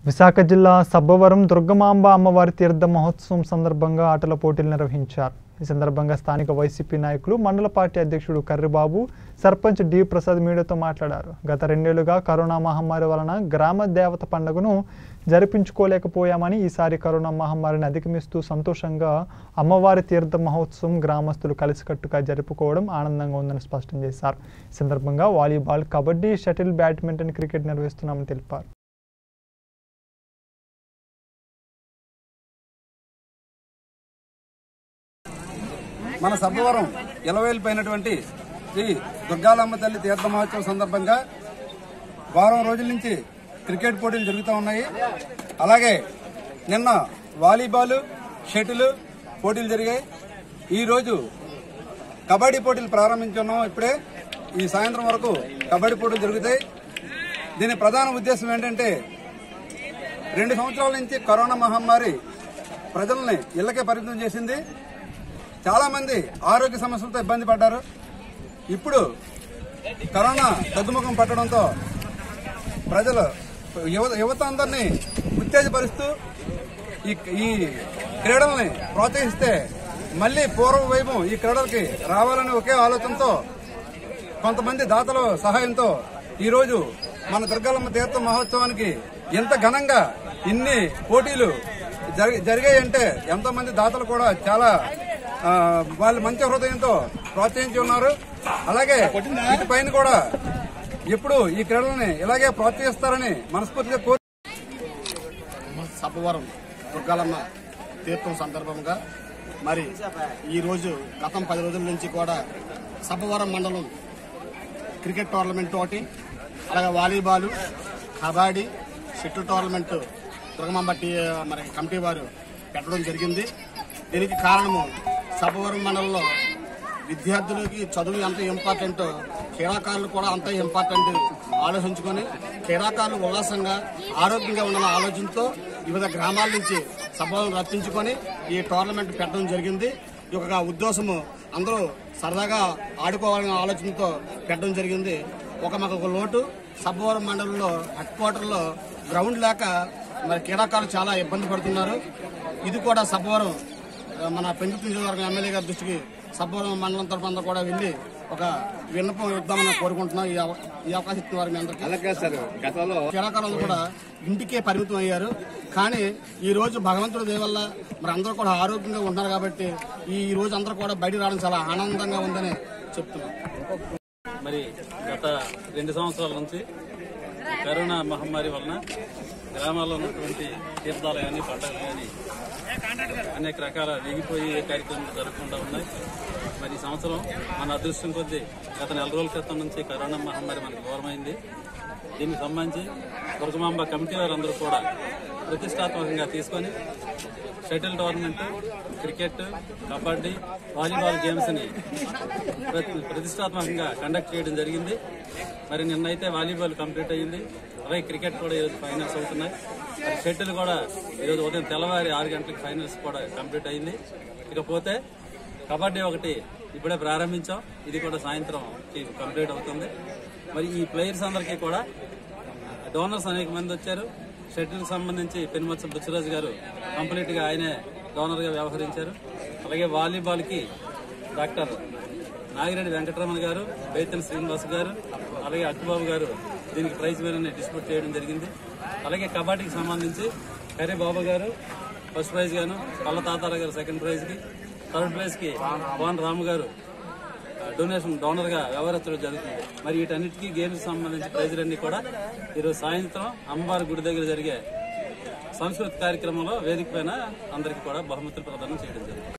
విశాఖ జిల్లా సబ్బవరం దుర్గమాంబ అమ్మవారి తీర్థ మహోత్సవం సందర్భంగా ఆటల పోటీలు నిర్వహించారు ఈ సందర్భంగా స్థానిక వైసీపీ నాయకులు మండల పార్టీ అధ్యక్షుడు కర్రిబాబు సర్పంచ్ డి ప్రసాద్ మీడియాతో మాట్లాడారు గత రెండేళ్లుగా కరోనా మహమ్మారి వలన గ్రామ దేవత పండుగను జరిపించుకోలేకపోయామని ఈసారి కరోనా మహమ్మారిని అధిగమిస్తూ సంతోషంగా అమ్మవారి తీర్థ మహోత్సవం గ్రామస్తులు కలిసికట్టుగా జరుపుకోవడం ఆనందంగా ఉందని స్పష్టం చేశారు ఈ సందర్భంగా volleyball kabaddi shuttle badminton cricket నిర్వహిస్తున్నామని తెలిపారు మన సబ్బవరం ఇలవేలిపోయినటువంటి శ్రీ దుర్గాలమ్మ తల్లి తీర్థ మహోత్సవం సందర్భంగా వారం రోజుల నుంచి క్రికెట్ పోటీలు జరుగుతూ ఉన్నాయి అలాగే నిన్న వాలీబాల్ షటిల్ పోటీలు జరిగాయి ఈరోజు కబడ్డీ పోటీలు ప్రారంభించున్నాం ఇప్పుడే ఈ సాయంత్రం వరకు కబడ్డీ పోటీలు జరుగుతాయి దీని ప్రధాన ఉద్దేశం ఏంటంటే రెండు సంవత్సరాల నుంచి కరోనా మహమ్మారి ప్రజల్ని ఇళ్లకే పరిమితం చేసింది చాలా మంది ఆరోగ్య సమస్యలతో ఇబ్బంది పడ్డారు ఇప్పుడు కరోనా తగ్గుముఖం పట్టడంతో ప్రజలు యువత యువత అందరినీ ఉత్తేజపరుస్తూ ఈ ఈ క్రీడల్ని ప్రోత్సహిస్తే మళ్ళీ పూర్వ వైభవం ఈ క్రీడలకి రావాలనే ఒకే ఆలోచనతో కొంతమంది దాతల సహాయంతో ఈరోజు మన దుర్గాలమ్మ తీర్థ మహోత్సవానికి ఎంత ఘనంగా ఇన్ని పోటీలు జరి- జరిగాయంటే ఎంతో మంది దాతలు కూడా చాలా ఆ, వాళ్ళు మంచి హృదయంతో ప్రోత్సహించి ఉన్నారు అలాగే వీటి పైన కూడా ఎప్పుడు ఈ క్రీడలని ఇలాగే ప్రోత్సహిస్తారని మనస్ఫూర్తిగా కోరు సబ్బవరం దుర్గాలమ్మ తీర్థం సందర్భంగా మరి ఈరోజు గతం పది రోజుల నుంచి కూడా సబ్బవరం మండలం క్రికెట్ టోర్నమెంట్ ఒకటి అలాగే volleyball kabaddi shuttle tournament Durgamamba టీ మరి కమిటీ వారు పెట్టడం జరిగింది దీనికి కారణము సబ్బవరం మండలంలో విద్యార్థులకి చదువు ఎంత ఇంపార్టెంటో క్రీడాకారులు కూడా అంత ఇంపార్టెంట్ ఆలోచించుకొని క్రీడాకారులు ఉల్లాసంగా ఆరోగ్యంగా ఉండాలన్న ఆలోచనతో వివిధ గ్రామాల నుంచి సభలను రప్పించుకొని ఈ టోర్నమెంట్ పెట్టడం జరిగింది ఈ యొక్క ఉద్దేశము అందరూ సరదాగా ఆడుకోవాలనే ఆలోచనతో పెట్టడం జరిగింది ఒక మాకు ఒక లోటు సబ్బవరం మండలంలో హెడ్ క్వార్టర్లో గ్రౌండ్ లేక మరి క్రీడాకారులు చాలా ఇబ్బంది పడుతున్నారు ఇది కూడా సబ్బవరం ఆ, మన పెందుతు నియోజకవర్గం ఎమ్మెల్యే గారి దృష్టికి సబ్బవరం మండలం తరఫు అంతా కూడా వెళ్ళి ఒక విన్నపం ఇద్దామని కోరుకుంటున్నాం ఈ అవ- ఈ అవకాశం ఇచ్చిన వారికి మీ అందరికీ అలాగే సార్ గతంలో క్రీడాకారులు కూడా ఇంటికే పరిమితం అయ్యారు కానీ ఈ రోజు భగవంతుడి దయ వల్ల మరి అందరూ కూడా ఆరోగ్యంగా ఉంటున్నారు కాబట్టి ఈ రోజు అందరూ కూడా బయటికి రావడం చాలా ఆనందంగా ఉందని చెప్తున్నాం మరి గత రెండు సంవత్సరాల నుంచి ఈ కరోనా మహమ్మారి వలన గ్రామాల్లో ఉన్నటువంటి తీర్థాలు కానీ పండుగలు కానీ అనేక రకాల వెగిపోయి ఏ కార్యక్రమాలు జరగకుండా ఉన్నాయి మరి ఈ సంవత్సరం మన అదృష్టం కొద్దీ గత నెల రోజుల క్రితం నుంచి కరోనా మహమ్మారి మనకు దూరమైంది దీనికి సంబంధించి దుర్గమాంబ కమిటీ వారందరూ కూడా ప్రతిష్టాత్మకంగా తీసుకొని shuttle tournament cricket kabaddi volleyball గేమ్స్ని ప్రతి- ప్రతిష్టాత్మకంగా కండక్ట్ చేయడం జరిగింది మరి నిన్నైతే వాలీబాల్ కంప్లీట్ అయ్యింది అలాగే క్రికెట్ కూడా ఈరోజు ఫైనల్స్ అవుతున్నాయి మరి షటిల్ కూడా ఈరోజు ఉదయం తెల్లవారి ఆరు గంటలకు ఫైనల్స్ కూడా కంప్లీట్ అయింది ఇకపోతే కబడ్డీ ఒకటి ఇప్పుడే ప్రారంభించాం ఇది కూడా సాయంత్రం కంప్లీట్ అవుతుంది మరి ఈ ప్లేయర్స్ అందరికీ కూడా డోనర్స్ అనేక మంది వచ్చారు షటిల్ సంబంధించి పెనుమత్స బుచ్చరాజు గారు కంప్లీట్ గా ఆయనే డోనర్ గా వ్యవహరించారు అలాగే వాలీబాల్ కి డాక్టర్ నాగిరెడ్డి వెంకటరమణ గారు బేతన్ శ్రీనివాస్ గారు అలాగే అక్కుబాబు గారు దీనికి ప్రైజ్ మనీ డిస్ట్రిబ్యూట్ చేయడం జరిగింది అలాగే కబడ్డీకి సంబంధించి కర్రీ బాబు గారు ఫస్ట్ ప్రైజ్ గాను కళ్ళ తాతారా గారు సెకండ్ ప్రైజ్ కి థర్డ్ ప్రైజ్ కి పవన్ రాము గారు డొనేషన్ డోనర్ గా వ్యవహరించడం జరుగుతుంది మరి వీటన్నిటికీ గేమ్స్ సంబంధించి ప్రైజులన్నీ కూడా ఈరోజు సాయంత్రం అమ్మవారి గుడి దగ్గర జరిగే సంస్కృతి కార్యక్రమంలో వేదిక పైన అందరికీ కూడా బహుమతులు ప్రదానం చేయడం జరుగుతుంది